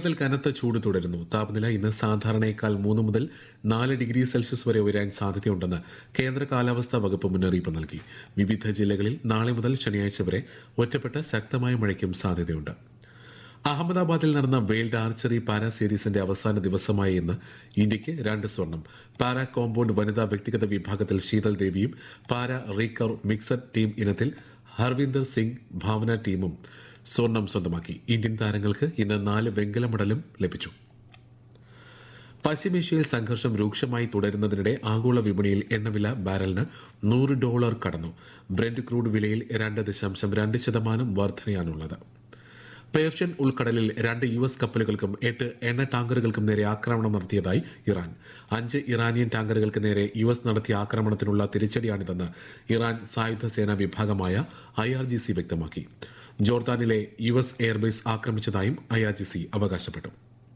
കേരളത്തിൽ കനത്ത ചൂട് തുടരുന്നു താപനില ഇന്ന് സാധാരണയേക്കാൾ മൂന്ന് മുതൽ നാല് ഡിഗ്രി സെൽഷ്യസ് വരെ ഉയരാൻ സാധ്യതയുണ്ടെന്ന് കേന്ദ്ര കാലാവസ്ഥാ വകുപ്പ് മുന്നറിയിപ്പ് നൽകി വിവിധ ജില്ലകളിൽ നാളെ മുതൽ ശനിയാഴ്ച വരെ ഒറ്റപ്പെട്ട ശക്തമായ മഴയ്ക്കും സാധ്യതയുണ്ട് അഹമ്മദാബാദിൽ നടന്ന വേൾഡ് ആർച്ചറി പാരാ സീരീസിന്റെ അവസാന ദിവസമായ ഇന്ന് ഇന്ത്യയ്ക്ക് രണ്ട് സ്വർണം പാരാ കോമ്പൗണ്ട് വനിതാ വ്യക്തിഗത വിഭാഗത്തിൽ ശീതൽ ദേവിയും പാരാ റീകർവ് മിക്സഡ് ടീം ഇനത്തിൽ ഹർവിന്ദർ സിംഗ് ഭാവന ടീമും സ്വർണം സ്വന്തമാക്കി ഇന്ത്യൻ താരങ്ങൾക്ക് ഇന്ന് നാല് വെങ്കല മെഡലും ലഭിച്ചു പശ്ചിമേഷ്യയിൽ സംഘർഷം രൂക്ഷമായി തുടരുന്നതിനിടെ ആഗോള വിപണിയിൽ എണ്ണവില ബാരലിന് നൂറ് ഡോളർ കടന്നു ബ്രെൻഡ് ക്രൂഡ് വിലയിൽ രണ്ട് ദശാംശം രണ്ട് ശതമാനം വർധനയാണുള്ളത് പേർഷ്യൻ ഉൾക്കടലിൽ രണ്ട് യു എസ് കപ്പലുകൾക്കും എട്ട് എണ്ണ ടാങ്കറുകൾക്കും നേരെ ആക്രമണം നടത്തിയതായി ഇറാൻ അഞ്ച് ഇറാനിയൻ ടാങ്കറുകൾക്ക് നേരെ യു എസ് നടത്തിയ ആക്രമണത്തിനുള്ള തിരിച്ചടിയാണിതെന്ന് ഇറാൻ സായുധ സേനാ വിഭാഗമായ ഐ ആർ ജി സി വ്യക്തമാക്കി ജോർദാനിലെ യു എസ് എയർബേസ് ആക്രമിച്ചതായും ഐ ആർ ജി സി അവകാശപ്പെട്ടു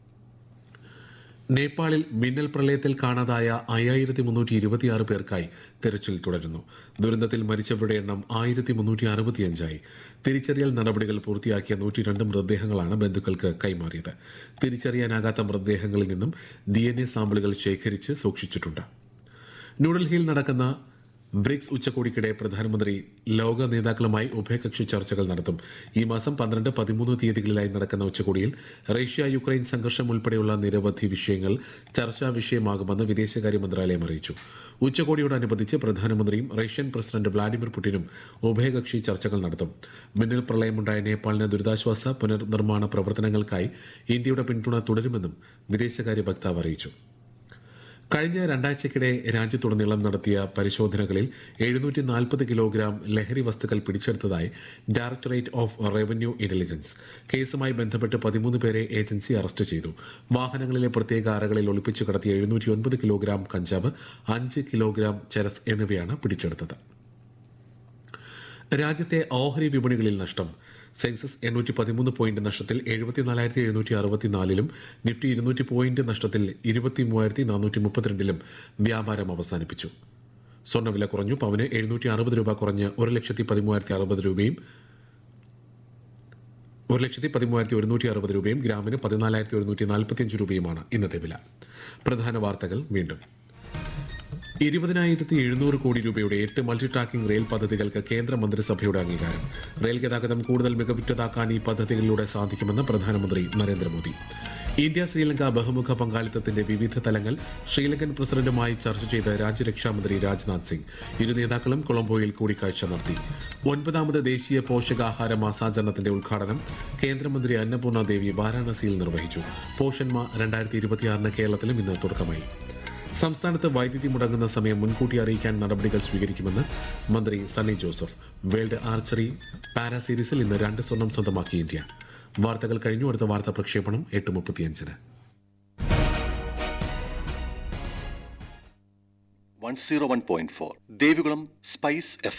നേപ്പാളിൽ മിന്നൽ പ്രളയത്തിൽ കാണാതായ അയ്യായിരത്തി മുന്നൂറ്റി ഇരുപത്തിയാറ് പേർക്കായി തെരച്ചിൽ തുടരുന്നു ദുരന്തത്തിൽ മരിച്ചവരുടെ എണ്ണം ആയിരത്തി മുന്നൂറ്റി അറുപത്തിയഞ്ചായി തിരിച്ചറിയൽ നടപടികൾ പൂർത്തിയാക്കിയ നൂറ്റി രണ്ട് മൃതദേഹങ്ങളാണ് ബന്ധുക്കൾക്ക് കൈമാറിയത് തിരിച്ചറിയാനാകാത്ത മൃതദേഹങ്ങളിൽ നിന്നും ഡി എൻ എ സാമ്പിളുകൾ ശേഖരിച്ച് സൂക്ഷിച്ചിട്ടുണ്ട് ന്യൂഡൽഹിയിൽ നടക്കുന്ന ബ്രിക്സ് ഉച്ചകോടിക്കിടെ പ്രധാനമന്ത്രി ലോക നേതാക്കളുമായി ഉഭയകക്ഷി ചർച്ചകൾ നടത്തും ഈ മാസം പന്ത്രണ്ട് പതിമൂന്ന് തീയതികളിലായി നടക്കുന്ന ഉച്ചകോടിയിൽ റഷ്യ യുക്രൈൻ സംഘർഷം ഉൾപ്പെടെയുള്ള നിരവധി വിഷയങ്ങൾ ചർച്ചാ വിഷയമാകുമെന്ന് വിദേശകാര്യ മന്ത്രാലയം അറിയിച്ചു ഉച്ചകോടിയോടനുബന്ധിച്ച് പ്രധാനമന്ത്രിയും റഷ്യൻ പ്രസിഡന്റ് വ്ളാഡിമിർ പുടിനും ഉഭയകക്ഷി ചർച്ചകൾ നടത്തും മിന്നൽ പ്രളയമുണ്ടായ നേപ്പാളിന് ദുരിതാശ്വാസ പുനർനിർമ്മാണ പ്രവർത്തനങ്ങൾക്കായി ഇന്ത്യയുടെ പിന്തുണ തുടരുമെന്നും വിദേശകാര്യ വക്താവ് അറിയിച്ചു കഴിഞ്ഞ രണ്ടാഴ്ചക്കിടെ രാജ്യത്തുടനീളം നടത്തിയ പരിശോധനകളിൽ എഴുന്നൂറ്റി നാൽപ്പത് കിലോഗ്രാം ലഹരി വസ്തുക്കൾ പിടിച്ചെടുത്തതായി ഡയറക്ടറേറ്റ് ഓഫ് റവന്യൂ ഇന്റലിജൻസ് കേസുമായി ബന്ധപ്പെട്ട് പതിമൂന്ന് പേരെ ഏജൻസി അറസ്റ്റ് ചെയ്തു വാഹനങ്ങളിലെ പ്രത്യേക അറകളിൽ ഒളിപ്പിച്ചു കടത്തിയ എഴുന്നൂറ്റി ഒൻപത് കിലോഗ്രാം കഞ്ചാവ് അഞ്ച് കിലോഗ്രാം ചരസ് എന്നിവയാണ് പിടിച്ചെടുത്തത് രാജ്യത്തെ ഓഹരി വിപണികളിൽ നഷ്ടം സെൻസസ് എണ്ണൂറ്റി പതിമൂന്ന് പോയിന്റ് നഷ്ടത്തിൽ എഴുപത്തിനാലായിരത്തി എഴുന്നൂറ്റി അറുപത്തിനാലിലും നിഫ്റ്റി ഇരുന്നൂറ്റി പോയിന്റ് നഷ്ടത്തിൽ ഇരുപത്തി മൂവായിരത്തി നാനൂറ്റി മുപ്പത്തിരണ്ടിലും വ്യാപാരം അവസാനിപ്പിച്ചു സ്വർണ്ണവില കുറഞ്ഞു പവന് എഴുന്നൂറ്റി അറുപത് രൂപ കുറഞ്ഞ് ഒരു ലക്ഷത്തി പതിമൂവായിരത്തി അറുപത് രൂപയും ഒരു ലക്ഷത്തി പതിമൂവായിരത്തി ഒരുന്നൂറ്റി അറുപത് രൂപയും ഗ്രാമിന് പതിനാലായിരത്തി ഒരുന്നൂറ്റി നാൽപ്പത്തിയഞ്ച് രൂപയുമാണ് ഇന്നത്തെ വില പ്രധാന വാർത്തകൾ വീണ്ടും ഇരുപതിനായിരത്തി എഴുന്നൂറ് കോടി രൂപയുടെ എട്ട് മൾട്ടി ട്രാക്കിംഗ് റെയിൽ പദ്ധതികൾക്ക് കേന്ദ്ര മന്ത്രിസഭയുടെ അംഗീകാരം റെയിൽ ഗതാഗതം കൂടുതൽ മികവുറ്റതാക്കാൻ ഈ പദ്ധതികളിലൂടെ സാധിക്കുമെന്ന് പ്രധാനമന്ത്രി നരേന്ദ്രമോദി ഇന്ത്യ ശ്രീലങ്ക ബഹുമുഖ പങ്കാളിത്തത്തിന്റെ വിവിധ തലങ്ങൾ ശ്രീലങ്കൻ പ്രസിഡന്റുമായി ചർച്ച ചെയ്ത് രാജ്യരക്ഷാമന്ത്രി രാജ്നാഥ് സിംഗ് ഇരു നേതാക്കളും കൊളംബോയിൽ കൂടിക്കാഴ്ച നടത്തി ഒൻപതാമത് ദേശീയ പോഷകാഹാര മാസാചരണത്തിന്റെ ഉദ്ഘാടനം കേന്ദ്രമന്ത്രി അന്നപൂർണ ദേവി വാരാണസിയിൽ നിർവഹിച്ചു പോഷന്മ രണ്ടായിരത്തി ഇരുപത്തിയാറിന് കേരളത്തിലും ഇന്ന് തുടക്കമായി സംസ്ഥാനത്ത് വൈദ്യുതി മുടങ്ങുന്ന സമയം മുൻകൂട്ടി അറിയിക്കാൻ നടപടികൾ സ്വീകരിക്കുമെന്ന് മന്ത്രി Sunny Joseph world archery para സീരീസിൽ ഇന്ന് രണ്ട് സ്വർണം സ്വന്തമാക്കി ഇന്ത്യ വാർത്തകൾ കഴിഞ്ഞു അടുത്ത വാർത്താ പ്രക്ഷേപണം എട്ട് മുപ്പത്തിയഞ്ചിന് one zero one point four Devikulam spice F